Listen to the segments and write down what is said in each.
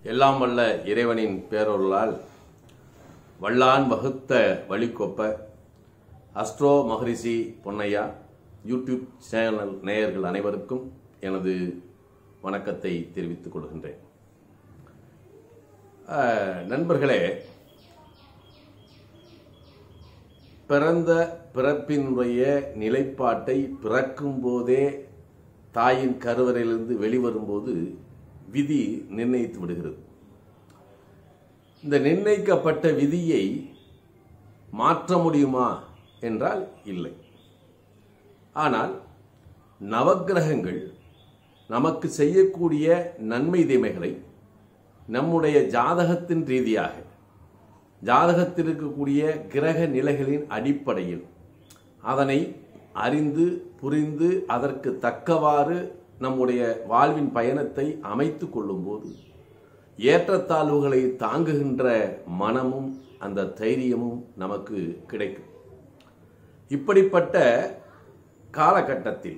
எல்லாம் வல்ல இறைவனின் பேரொருளால் வல்லான் வகுத்த வழிகொப்ப astro Maharishi Ponnaiah YouTube channel நேயர்கள் அனைவருக்கும் எனது வணக்கத்தை தெரிவித்துக் கொள்கின்றேன் அஹ், நண்பர்களே பிறந்த பிறப்பினுடைய நிலைப்பாட்டை பிறக்கும் போதே தாயின் கருவறையிலிருந்து வெளிவரும்போது விதி நிர்ணயித்து விடுகிறது இந்த நிர்ணயிக்கப்பட்ட விதியை மாற்ற முடியுமா என்றால் இல்லை ஆனால் நவக்கிரகங்கள் நமக்கு செய்யக்கூடிய நன்மை தீமைகளை நம்முடைய ஜாதகத்தின் ரீதியாக ஜாதகத்தில் இருக்கக்கூடிய கிரக நிலைகளின் அடிப்படையில் அதனை அறிந்து புரிந்து அதற்கு தக்கவாறு நம்முடைய வாழ்வின் பயணத்தை அமைத்து கொள்ளும்போது ஏற்றத்தாழ்வுகளை தாங்குகின்ற மனமும் அந்த தைரியமும் நமக்கு கிடைக்கும் இப்படிப்பட்ட காலகட்டத்தில்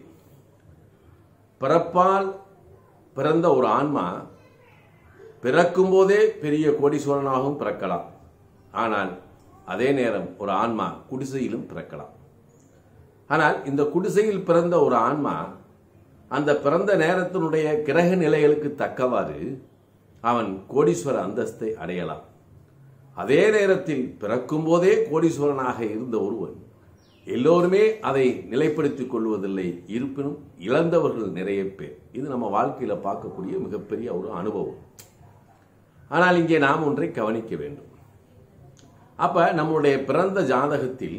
பிறப்பால் பிறந்த ஒரு ஆன்மா பிறக்கும்போதே பெரிய கோடீஸ்வரனாகவும் பிறக்கலாம் ஆனால் அதே நேரம் ஒரு ஆன்மா குடிசையிலும் பிறக்கலாம் ஆனால் இந்த குடிசையில் பிறந்த ஒரு ஆன்மா அந்த பிறந்த நேரத்தினுடைய கிரக நிலைகளுக்கு தக்கவாறு அவன் கோடீஸ்வர அந்தஸ்தை அடையலாம் அதே நேரத்தில் பிறக்கும்போதே கோடீஸ்வரனாக இருந்த ஒருவன் எல்லோருமே அதை நிலைப்படுத்திக் கொள்வதில்லை இருப்பினும் இழந்தவர்கள் நிறைய பேர் இது நம்ம வாழ்க்கையில பார்க்கக்கூடிய மிகப்பெரிய ஒரு அனுபவம் ஆனால் இங்கே நாம் ஒன்றை கவனிக்க வேண்டும் அப்ப நம்முடைய பிறந்த ஜாதகத்தில்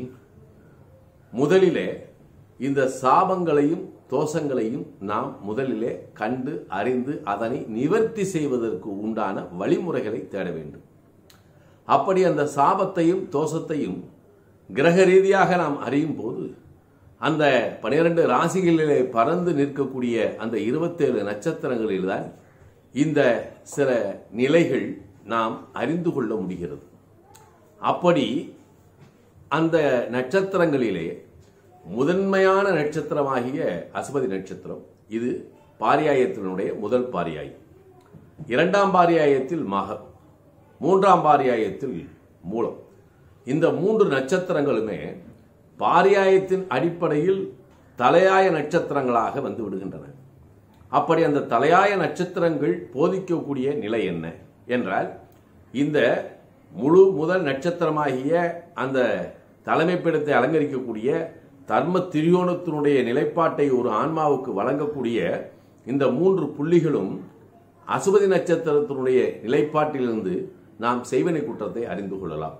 முதலிலே இந்த சாபங்களையும் தோஷங்களையும் நாம் முதலிலே கண்டு அறிந்து அதனை நிவர்த்தி செய்வதற்கு உண்டான வழிமுறைகளை தேட வேண்டும் அப்படி அந்த சாபத்தையும் தோஷத்தையும் கிரக ரீதியாக நாம் அறியும் போது அந்த பனிரெண்டு ராசிகளிலே பறந்து நிற்கக்கூடிய அந்த இருபத்தேழு நட்சத்திரங்களில்தான் இந்த சில நிலைகள் நாம் அறிந்து கொள்ள முடிகிறது அப்படி அந்த நட்சத்திரங்களிலே முதன்மையான நட்சத்திரமாகிய அசுபதி நட்சத்திரம் இது பாரியாயத்தினுடைய முதல் பாரியாயம் இரண்டாம் பாரியாயத்தில் மகம் மூன்றாம் பாரியாயத்தில் மூலம் இந்த மூன்று நட்சத்திரங்களுமே பாரியாயத்தின் அடிப்படையில் தலையாய நட்சத்திரங்களாக வந்து விடுகின்றன அப்படி அந்த தலையாய நட்சத்திரங்கள் போதிக்கக்கூடிய நிலை என்ன என்றால் இந்த முழு முதல் நட்சத்திரமாகிய அந்த தலைமைப்பிடத்தை அலங்கரிக்கக்கூடிய தர்ம திரியோணத்தினுடைய நிலைப்பாட்டை ஒரு ஆன்மாவுக்கு வழங்கக்கூடிய இந்த மூன்று புள்ளிகளும் அசுபதி நட்சத்திரத்தினுடைய நிலைப்பாட்டிலிருந்து நாம் செய்வனை குற்றத்தை அறிந்து கொள்ளலாம்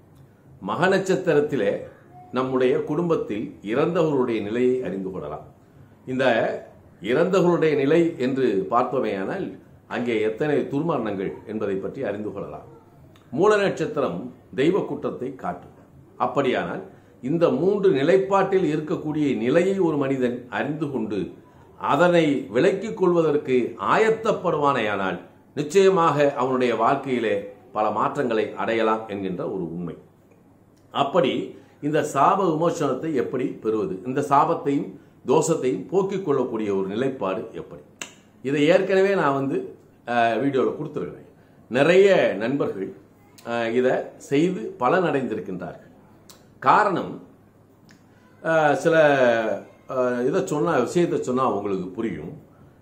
மக நட்சத்திரத்திலே நம்முடைய குடும்பத்தில் இறந்தவர்களுடைய நிலையை அறிந்து கொள்ளலாம் இந்த இறந்தவர்களுடைய நிலை என்று பார்த்தோமேயானால் அங்கே எத்தனை துர்மரணங்கள் என்பதை பற்றி அறிந்து கொள்ளலாம் மூல நட்சத்திரம் தெய்வ குற்றத்தை காட்டும் அப்படியானால் இந்த மூன்று நிலைப்பாட்டில் இருக்கக்கூடிய நிலையை ஒரு மனிதன் அறிந்து கொண்டு அதனை விலக்கிக் கொள்வதற்கு ஆயத்தப்படுவானேயானால் நிச்சயமாக அவனுடைய வாழ்க்கையிலே பல மாற்றங்களை அடையலாம் என்கின்ற ஒரு உண்மை அப்படி இந்த சாப விமோசனத்தை எப்படி பெறுவது இந்த சாபத்தையும் தோஷத்தையும் போக்கிக் கொள்ளக்கூடிய ஒரு நிலைப்பாடு எப்படி இதை ஏற்கனவே நான் வந்து வீடியோவில் கொடுத்துருக்கிறேன் நிறைய நண்பர்கள் அஹ், இதை செய்து பலனடைந்திருக்கின்றார்கள் காரணம் அஹ், சில அஹ், இதை சொன்ன விஷயத்தை சொன்னால் உங்களுக்கு புரியும்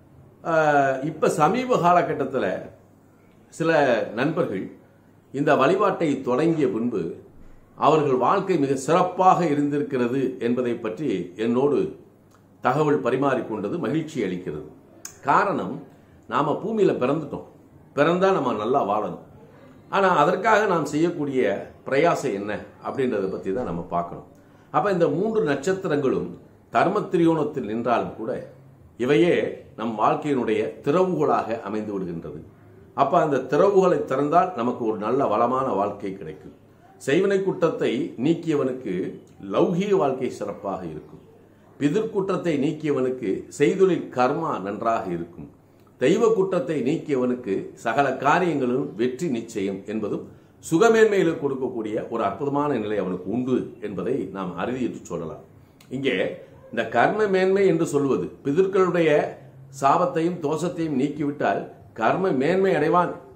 இப்போ சமீப காலகட்டத்தில் சில நண்பர்கள் இந்த வழிபாட்டை தொடங்கிய பின்பு அவர்கள் வாழ்க்கை மிக சிறப்பாக இருந்திருக்கிறது என்பதை பற்றி என்னோடு தகவல் பரிமாறிக்கொண்டது மகிழ்ச்சி அளிக்கிறது காரணம் நாம பூமியில பிறந்துட்டோம் பிறந்தா நம்ம நல்லா வாழணும் ஆனா அதற்காக நாம் செய்யக்கூடிய பிரயாசம் என்ன அப்படின்றத பத்தி தான் நம்ம பார்க்கணும் அப்ப இந்த மூன்று நட்சத்திரங்களும் தர்ம திரியோணத்தில் நின்றாலும் கூட இவையே நம் வாழ்க்கையினுடைய திறவுகோலாக அமைந்து விடுகின்றது அப்ப அந்த திறவுகளை திறந்தால் நமக்கு ஒரு நல்ல வளமான வாழ்க்கை கிடைக்கும் செய்வினை குற்றத்தை நீக்கியவனுக்கு லௌகீக வாழ்க்கை சிறப்பாக இருக்கும் பிதிர்குற்றத்தை நீக்கியவனுக்கு செய்தொழில் கர்மா நன்றாக இருக்கும் தெய்வ குற்றத்தை நீக்கியவனுக்கு சகல காரியங்களும் வெற்றி நிச்சயம் என்பதும் சுகமேன்மையில் கொடுக்கக்கூடிய ஒரு அற்புதமான நிலை அவனுக்கு உண்டு என்பதை நாம் அறுதியிட்டு சொல்லலாம் இங்கே இந்த கர்ம மேன்மை என்று சொல்வது பிதர்களுடைய சாபத்தையும் தோஷத்தையும் நீக்கிவிட்டால் கர்ம மேன்மை அடைவான்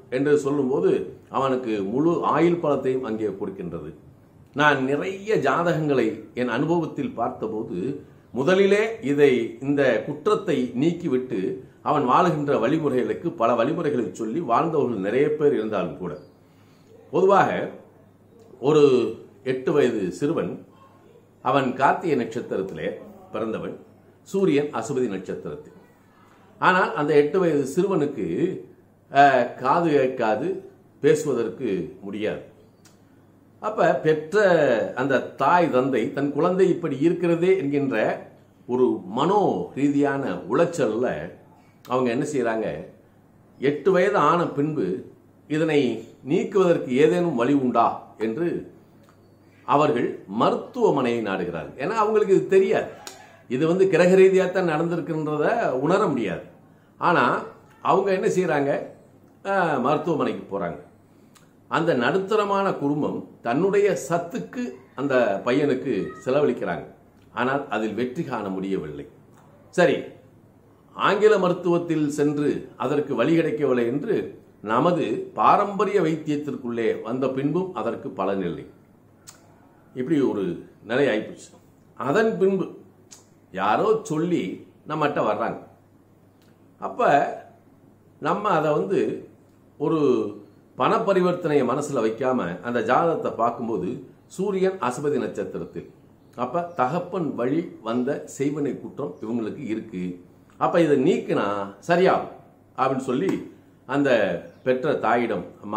என்று சொல்லும்போது அவனுக்கு முழு ஆயுள் பலத்தையும் அங்கே கொடுக்கின்றது நான் நிறைய ஜாதகங்களை என் அனுபவத்தில் பார்த்தபோது முதலிலே இதை இந்த குற்றத்தை நீக்கிவிட்டு அவன் வாழுகின்ற வழிமுறைகளுக்கு பல வழிமுறைகளை சொல்லி வாழ்ந்தவர்கள் நிறைய பேர் இருந்தாலும் கூட பொதுவாக ஒரு எட்டு வயது சிறுவன் அவன் கார்த்திகை நட்சத்திரத்திலே பிறந்தவன் சூரியன் அசுபதி நட்சத்திரத்தில் ஆனால் அந்த எட்டு வயது சிறுவனுக்கு அஹ், காது கேட்காது பேசுவதற்கு முடியாது அப்ப பெற்ற அந்த தாய் தந்தை தன் குழந்தை இப்படி இருக்கிறதே என்கின்ற ஒரு மனோ ரீதியான உளைச்சல்ல அவங்க என்ன செய்றாங்க எட்டு வயது ஆன பின்பு இதனை நீக்குவதற்கு ஏதேனும் வழி உண்டா என்று அவர்கள் மருத்துவமனையை நாடுகிறார்கள் ஏன்னா அவங்களுக்கு இது தெரியாது இது வந்து கிரக ரீதியாக தான் நடந்திருக்குன்றத உணர முடியாது ஆனால் அவங்க என்ன செய்கிறாங்க மருத்துவமனைக்கு போகிறாங்க அந்த நடுத்தரமான குடும்பம் தன்னுடைய சத்துக்கு அந்த பையனுக்கு செலவழிக்கிறாங்க ஆனால் அதில் வெற்றி காண முடியவில்லை சரி ஆங்கில மருத்துவத்தில் சென்று அதற்கு வழி கிடைக்கவில்லை என்று நமது பாரம்பரிய வைத்தியத்திற்குள்ளே வந்த பின்பும் அதற்கு பலனில்லை இப்படி ஒரு நிலை ஆயிப்போச்சு அதன் பின்பு யாரோ சொல்லி நம்மகிட்ட வர்றாங்க அப்ப நம்ம அதை வந்து ஒரு பண பரிவர்த்தனையை மனசுல வைக்காம அந்த ஜாதகத்தை பார்க்கும்போது சூரியன் அசுபதி நட்சத்திரத்தில் அப்ப தகப்பன் வழி வந்த செய்வனை குற்றம் இவங்களுக்கு இருக்கு அப்ப இதை நீக்கினா சரியாகும் அப்படின்னு சொல்லி அந்த பெற்ற தாயிடம் அம்மா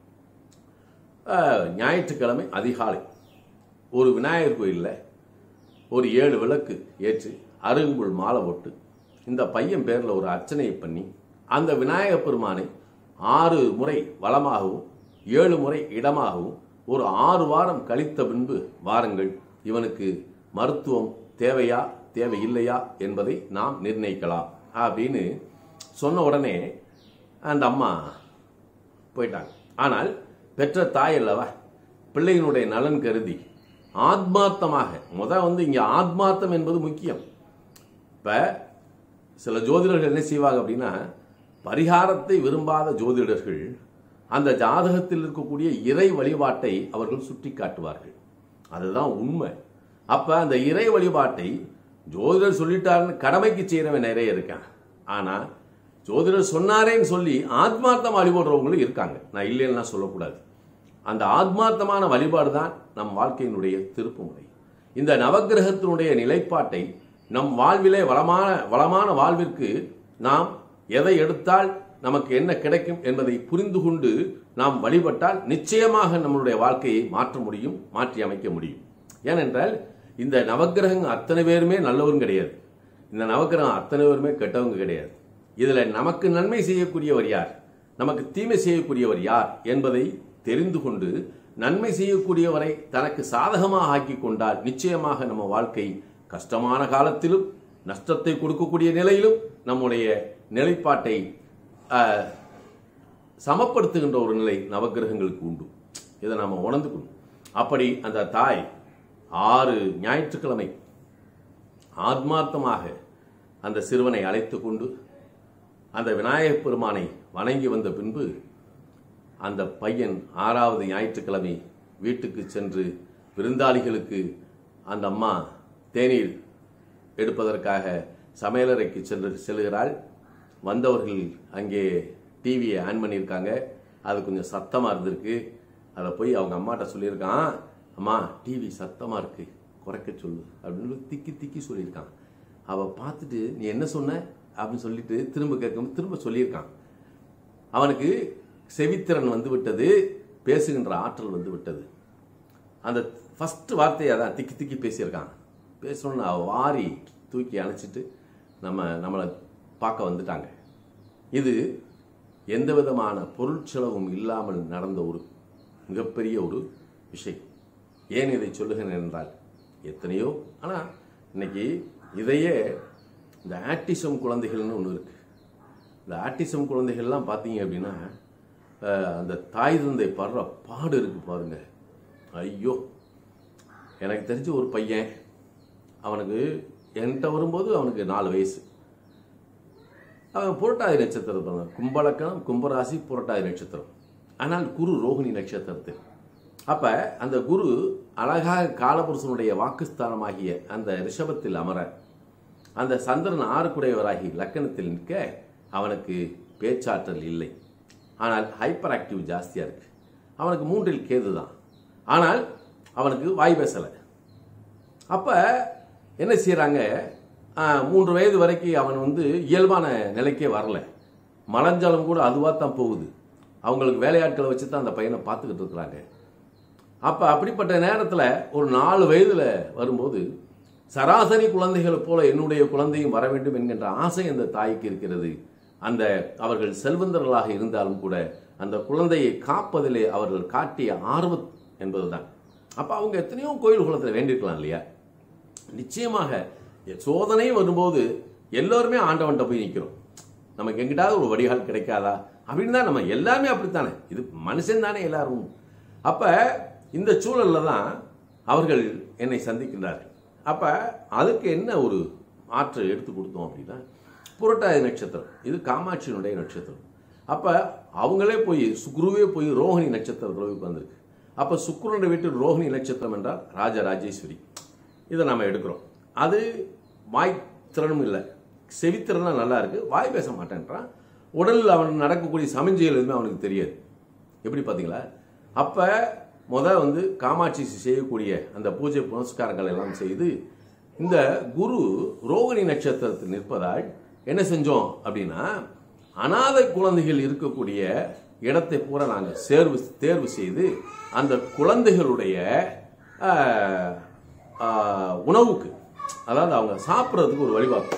அஹ், ஞாயிற்றுக்கிழமை அதிகாலை ஒரு விநாயகர் கோயிலில் ஒரு ஏழு விளக்கு ஏற்றி அருகும்புல் மாலை போட்டு இந்த பையன் பேரில் ஒரு அர்ச்சனையை பண்ணி அந்த விநாயகப் பெருமானை ஆறு முறை வலமாகவும் ஏழு முறை இடமாகவும் ஒரு ஆறு வாரம் கழித்த பின்பு வாருங்கள் இவனுக்கு மருத்துவம் தேவையா தேவையில்லையா என்பதை நாம் நிர்ணயிக்கலாம் அப்படின்னு சொன்ன உடனே அந்த அம்மா போயிட்டாங்க ஆனால் பெற்ற தாய் அல்லவா பிள்ளையினுடைய நலன் கருதி ஆத்மார்த்தமாக முத வந்து இங்க ஆத்மார்த்தம் என்பது முக்கியம் இப்ப சில ஜோதிடர்கள் என்ன செய்வாங்க அப்படின்னா பரிகாரத்தை விரும்பாத ஜோதிடர்கள் அந்த ஜாதகத்தில் இருக்கக்கூடிய இறை வழிபாட்டை அவர்கள் சுட்டி காட்டுவார்கள் அதுதான் உண்மை அப்ப அந்த இறை வழிபாட்டை ஜோதிடர் சொல்லிட்டாருன்னு கடமைக்கு செய்யறவன் நிறைய இருக்கான் ஆனா ஜோதிடர் சொன்னாரேன்னு சொல்லி ஆத்மார்த்தம் வழிபடுறவங்களும் இருக்காங்க நான் இல்லைன்னா சொல்லக்கூடாது அந்த ஆத்மார்த்தமான வழிபாடு தான் நம் வாழ்க்கையினுடைய திருப்புமுனை இந்த நவக்கிரகத்தினுடைய நிலைப்பாட்டை நம் வாழ்விலே வளமான வளமான வாழ்விற்கு நாம் எதை எடுத்தால் நமக்கு என்ன கிடைக்கும் என்பதை புரிந்து கொண்டு நாம் வழிபட்டால் நிச்சயமாக நம்மளுடைய வாழ்க்கையை மாற்ற முடியும் மாற்றி அமைக்க முடியும் ஏனென்றால் இந்த நவக்கிரகங்கள் அத்தனை பேருமே நல்லவரும் கிடையாது இந்த நவக்கிரகம் அத்தனை பேருமே கெட்டவங்க கிடையாது இதுல நமக்கு நன்மை செய்யக்கூடியவர் யார் நமக்கு தீமை செய்யக்கூடியவர் யார் என்பதை தெரிந்து கொண்டு நன்மை செய்யக்கூடியவரை தனக்கு சாதகமாக ஆக்கி கொண்டால் நிச்சயமாக நம்ம வாழ்க்கை கஷ்டமான காலத்திலும் நஷ்டத்தை கொடுக்கக்கூடிய நிலையிலும் நம்முடைய நிலைப்பாட்டை ஆஹ், சமப்படுத்துகின்ற ஒரு நிலை நவக்கிரகங்களுக்கு உண்டு இதை நாம உணர்ந்துக்கணும் அப்படி அந்த தாய் ஆறு ஞாயிற்றுக்கிழமை ஆத்மார்த்தமாக அந்த சிறுவனை அழைத்து கொண்டு அந்த விநாயகப் பெருமானை வணங்கி வந்த பின்பு அந்த பையன் ஆறாவது ஞாயிற்றுக்கிழமை வீட்டுக்கு சென்று விருந்தாளிகளுக்கு அந்த அம்மா தேநீர் எடுப்பதற்காக சமையலறைக்கு சென்று செல்கிறாள் வந்தவர்கள் அங்கே டிவியை ஆன் பண்ணியிருக்காங்க அது கொஞ்சம் சத்தமாக இருந்திருக்கு அதை போய் அவங்க அம்மாட்ட சொல்லியிருக்கான் அம்மா டிவி சத்தமாக இருக்கு குறைக்க சொல்லு அப்படின்னு திக்கி திக்கி சொல்லியிருக்கான் அவள் பார்த்துட்டு நீ என்ன சொன்ன அப்படின்னு சொல்லிட்டு திரும்ப கேட்கும் திரும்ப சொல்லியிருக்கான் அவனுக்கு செவித்திறன் வந்து விட்டது பேசுகின்ற ஆற்றல் வந்து விட்டது அந்த ஃபர்ஸ்ட் வார்த்தையை அதான் திக்கி திக்கி பேசியிருக்கான் பேசணும்னு அவ வாரி தூக்கி அணைச்சிட்டு நம்ம நம்மளை பார்க்க வந்துட்டாங்க இது எந்த விதமான பொருட்செலவும் இல்லாமல் நடந்த ஒரு மிகப்பெரிய ஒரு விஷயம் ஏன் இதை சொல்லுகிறேன் என்றால் எத்தனையோ ஆனால் இன்னைக்கு இதையே இந்த ஆட்டிசம் குழந்தைகள்னு ஒன்று இருக்கு இந்த ஆட்டிசம் குழந்தைகள்லாம் பார்த்தீங்க அப்படின்னா அஹ், அந்த தாய் தந்தை படுற பாடு இருக்கு பாருங்க ஐயோ எனக்கு தெரிஞ்ச ஒரு பையன் அவனுக்கு என்கிட்ட வரும்போது அவனுக்கு நாலு வயசு அவன் புரட்டாதி நட்சத்திரம் பிறந்தவன். கும்பலக்கணம் கும்பராசி புரட்டாதி நட்சத்திரம் ஆனால் குரு ரோகிணி நட்சத்திரத்தில் அப்ப அந்த குரு அழகாக காலபுருஷனுடைய வாக்குஸ்தானமாகிய அந்த ரிஷபத்தில் அமர அந்த சந்திரன் ஆறுக்குடையவராகி லக்கணத்தில் நிற்க அவனுக்கு பேச்சாற்றல் இல்லை ஆனால் ஹைப்பர் ஆக்டிவ் ஜாஸ்தியாக இருக்கு அவனுக்கு மூன்றில் கேது தான் ஆனால் அவனுக்கு வாய் பேசலை அப்போ என்ன செய்கிறாங்க மூன்று வயது வரைக்கும் அவன் வந்து இயல்பான நிலைக்கே வரல மலஞ்சலம் கூட அதுவாக தான் போகுது அவங்களுக்கு வேலையாட்களை வச்சு தான் அந்த பையனை பார்த்துக்கிட்டு இருக்கிறாங்க அப்போ அப்படிப்பட்ட நேரத்தில் ஒரு நாலு வயதில் வரும்போது சராசரி குழந்தைகள் போல என்னுடைய குழந்தையும் வர வேண்டும் என்கின்ற ஆசை அந்த தாய்க்கு இருக்கிறது அந்த அவர்கள் செல்வந்தர்களாக இருந்தாலும் கூட அந்த குழந்தையை காப்பதிலே அவர்கள் காட்டிய ஆர்வம் என்பதுதான் அப்போ அவங்க எத்தனையோ கோயில் குளத்தில் வேண்டியிருக்கலாம் இல்லையா நிச்சயமாக சோதனை வரும்போது எல்லோருமே ஆண்டவன்கிட்ட போய் நிற்கிறோம் நமக்கு எங்கிட்டாவது ஒரு வடிகால் கிடைக்காதா அப்படின்னு தான் நம்ம எல்லாருமே அப்படித்தானே இது மனுஷன் தானே எல்லாரும் அப்ப இந்த சூழல்ல தான் அவர்கள் என்னை சந்திக்கின்றார்கள் அப்ப அதுக்கு என்ன ஒரு ஆற்றை எடுத்து கொடுத்தோம் அப்படின்னா புரட்டாதி நட்சத்திரம் இது காமாட்சியினுடைய நட்சத்திரம் அப்ப அவங்களே போய் சுக்ருவே போய் ரோஹிணி நட்சத்திரத்தில் போய் உட்கார்ந்திருக்கு அப்ப சுக்ரனுடைய வீட்டு ரோஹிணி நட்சத்திரம் என்றால் ராஜராஜேஸ்வரி இதை நம்ம எடுக்கிறோம் அது வாய் திறனும் இல்லை செவித்திறனா நல்லா இருக்கு வாய் பேச மாட்டேன்றான் உடலில் அவன் நடக்கக்கூடிய சமிஞ்சைகள் எதுவுமே அவனுக்கு தெரியாது எப்படி பார்த்தீங்களா அப்போ முத வந்து காமாட்சி செய்யக்கூடிய அந்த பூஜை புனஸ்காரங்கள் எல்லாம் செய்து இந்த குரு ரோகிணி நட்சத்திரத்தில் நிற்பதால் என்ன செஞ்சோம் அப்படின்னா அனாதை குழந்தைகள் இருக்கக்கூடிய இடத்தை பூரா நாங்கள் சேர்வு தேர்வு செய்து அந்த குழந்தைகளுடைய ஆஹ், ஆஹ், உணவுக்கு அதாவது அவங்க சாப்பிட்றதுக்கு ஒரு வழிபாடு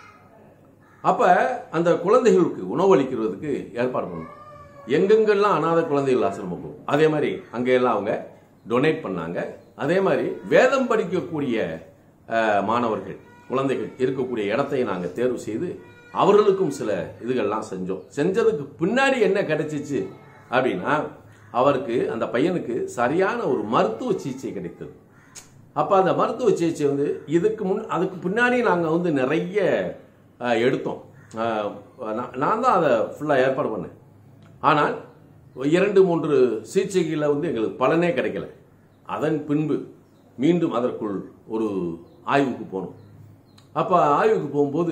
அப்ப அந்த குழந்தைகளுக்கு உணவளிக்கிறதுக்கு ஏற்பாடு பண்ணணும் எங்கெங்கெல்லாம் அனாதை குழந்தைகள் ஆசிரமம் போகும் அதே மாதிரி அங்கெல்லாம் அவங்க டொனேட் பண்ணாங்க அதே மாதிரி வேதம் படிக்கக்கூடிய அஹ், மாணவர்கள் குழந்தைகள் இருக்கக்கூடிய இடத்தை நாங்கள் தேர்வு செய்து அவர்களுக்கும் சில இதுகள்லாம் செஞ்சோம் செஞ்சதுக்கு பின்னாடி என்ன கிடைச்சிச்சு அப்படின்னா அவருக்கு அந்த பையனுக்கு சரியான ஒரு மருத்துவ சிகிச்சை கிடைத்தது அப்போ அந்த மருத்துவ சிகிச்சை வந்து இதுக்கு முன் அதுக்கு பின்னாடி நாங்கள் வந்து நிறைய அஹ், எடுத்தோம் அஹ், நான் நான் தான் அதை ஃபுல்லாக ஏற்பாடு பண்ணேன் ஆனால் இரண்டு மூன்று சிகிச்சைகளில் வந்து எங்களுக்கு பலனே கிடைக்கல அதன் பின்பு மீண்டும் அதற்குள் ஒரு ஆய்வுக்கு போனோம் அப்போ ஆய்வுக்கு போகும்போது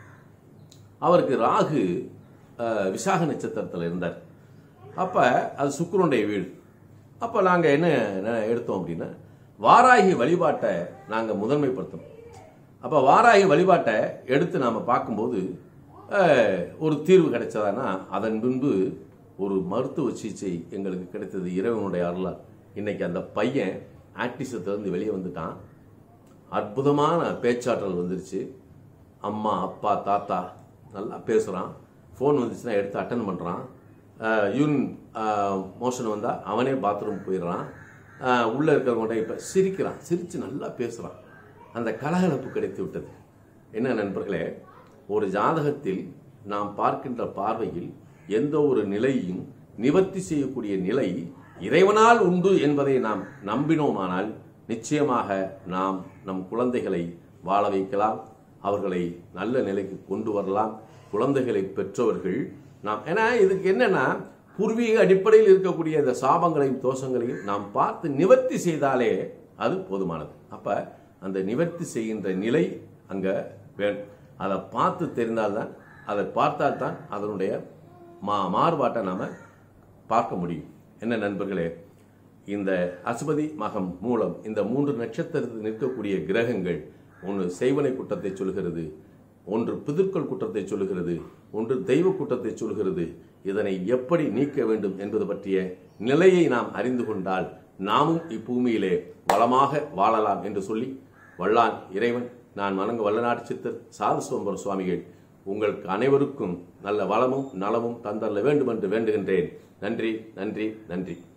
அவருக்கு ராகு அஹ், விசாக நட்சத்திரத்தில் இருந்தார் அப்போ அது சுக்கிரனுடைய வீடு அப்போ நாங்கள் என்ன என்ன எடுத்தோம் அப்படின்னா வாராகி வழிபாட்டை நாங்கள் முதன்மைப்படுத்தணும் அப்போ வாராகி வழிபாட்டை எடுத்து நாம் பார்க்கும்போது அஹ், ஒரு தீர்வு கிடைச்சதானா அதன் பின்பு ஒரு மருத்துவ சிகிச்சை எங்களுக்கு கிடைத்தது இறைவனுடைய அருளால் இன்னைக்கு அந்த பையன் ஆக்டிசத்திலிருந்து வெளியே வந்துட்டான் அற்புதமான பேச்சாற்றல் வந்துருச்சு அம்மா அப்பா தாத்தா நல்லா பேசுகிறான் ஃபோன் வந்துச்சுன்னா எடுத்து அட்டன் பண்ணுறான் யூன் மோஷன் வந்தால் அவனே பாத்ரூம் போயிடுறான் உள்ளே இருக்கிறவங்கள்ட்ட இப்போ சிரிக்கிறான் சிரித்து நல்லா பேசுகிறான் அந்த கலகலப்பு கிடைத்து விட்டது என்ன நண்பர்களே ஒரு ஜாதகத்தில் நாம் பார்க்கின்ற பார்வையில் எந்த ஒரு நிலையும் நிவர்த்தி செய்யக்கூடிய நிலை இறைவனால் உண்டு என்பதை நாம் நம்பினோமானால் நிச்சயமாக நாம் நம் குழந்தைகளை வாழ வைக்கலாம் அவர்களை நல்ல நிலைக்கு கொண்டு வரலாம் குழந்தைகளை பெற்றவர்கள் நாம் ஏன்னா இதுக்கு என்னன்னா பூர்வீக அடிப்படையில் இருக்கக்கூடிய இந்த சாபங்களையும் தோஷங்களையும் நாம் பார்த்து நிவர்த்தி செய்தாலே அது போதுமானது அப்ப அந்த நிவர்த்தி செய்கின்ற நிலை அங்க வேணும் அதை பார்த்து தெரிந்தால்தான் அதை பார்த்தால்தான் அதனுடைய மா மாறுபாட்டை நாம பார்க்க முடியும் என்ன நண்பர்களே இந்த அசுபதி மகம் மூலம் இந்த மூன்று நட்சத்திரத்தில் நிற்கக்கூடிய கிரகங்கள் ஒன்று செய்வனை குற்றத்தை சொல்கிறது ஒன்று பிதிர்க்கொள் குற்றத்தை சொல்கிறது ஒன்று தெய்வ குற்றத்தை சொல்கிறது இதனை எப்படி நீக்க வேண்டும் என்பது பற்றிய நிலையை நாம் அறிந்து கொண்டால் நாமும் இப்பூமியிலே வளமாக வாழலாம் என்று சொல்லி வல்லான் இறைவன் நான் வணங்க வல்லநாட்டு சித்தர் சாது சோம்பர சுவாமிகள் உங்களுக்கு அனைவருக்கும் நல்ல வளமும் நலமும் தந்தரல வேண்டும் என்று வேண்டுகின்றேன் நன்றி நன்றி நன்றி